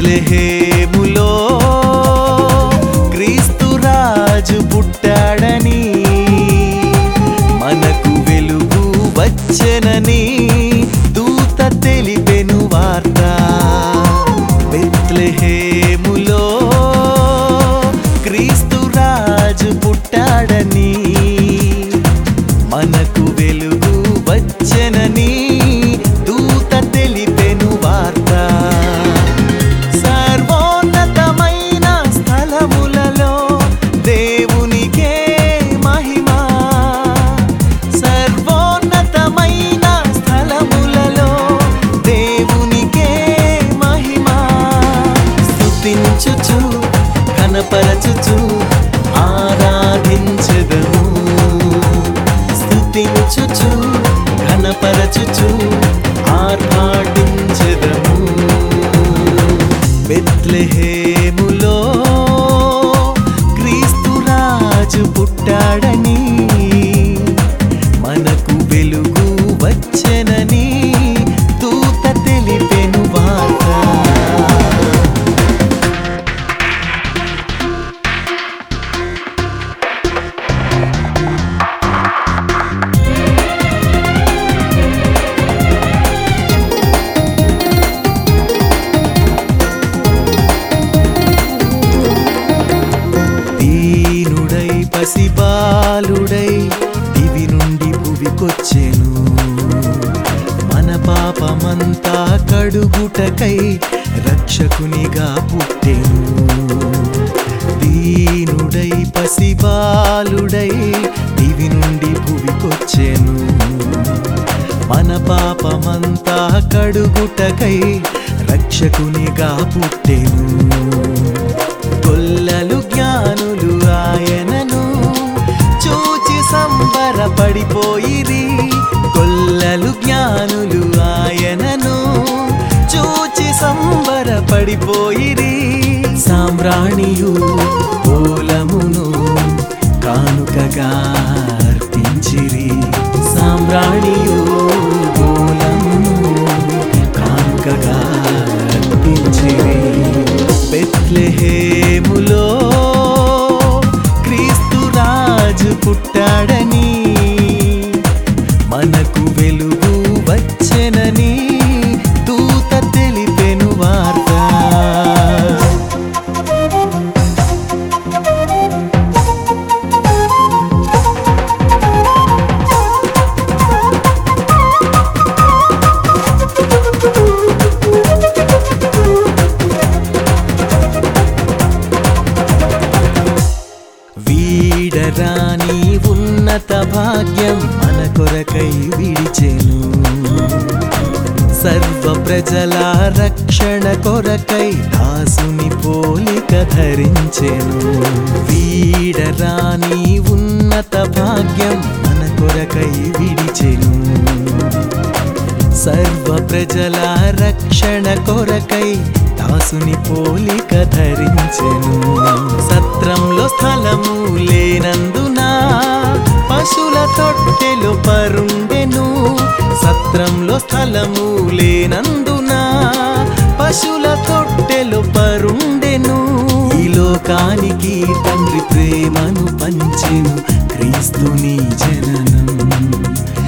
బెత్లెహేములో క్రీస్తు రాజు పుట్టాడని మనకు వెలుగు వచ్చెనని దూత తెలిపెను వార్త బెత్లెహేములో క్రీస్తు రాజు పుట్టాడని మనకు వెలుగు వచ్చెనని దూత తెలిపెను వార్త సర్వోన్నతమైన స్థలములలో దేవునికే మహిమ సర్వోన్నతమైన స్థలములలో దేవునికే మహిమ స్తుతించుచు కనపరచుచు ఆరాధించెదము స్తుతించుచు ఘనపరచుచు ఆర్భాటించెదము బెత్లెహేములో క్రీస్తు రాజు పుట్టాడని మనకు వెలుగు వచ్చెనని దూత తెలిపెను వార్త దీనుడై పసిబాలుడై దివి నుండి భువికొచ్చెను మన పాపమంతా కడుగుటకై రక్షకునిగా పుట్టెను దీనుడై పసిబాలుడై దివి నుండి భువికొచ్చెను మన పాపమంతా కడుగుటకై రక్షకునిగా పుట్టెను గొల్లలు జ్ఞానులు ఆయనను చూచి సంబరపడిపోయిరి గొల్లలు జ్ఞానులు ఆయనను చూచి సంబరపడిపోయిరి సామ్రాణియు పూలమును కానుకగా అర్పించిరి సామ్రాణియు పూలమును కానుకగా అర్పించిరి బెత్లెహేములో క్రీస్తు రాజు పుట్టాడని మనకు వెలుగు వచ్చెనని దూత తెలిపెను వార్త వీడరాని ఉన్నత భాగ్యం మన కొరకై విడిచెను సర్వ ప్రజల రక్షణ కొరకై దాసుని పోలిక ధరించెను వీడరాని ఉన్నత భాగ్యం మన కొరకై విడిచెను సర్వ ప్రజల రక్షణ కొరకై దాసుని పోలిక ధరించెను సత్రంలో స్థలము లేనందున పశుల తొట్టెలు పరుండెను సత్రంలో స్థలము లేనందున పశుల తొట్టెలు పరుండెను ఈ లోకానికి తండ్రి ప్రేమను పంచెను క్రీస్తుని జననం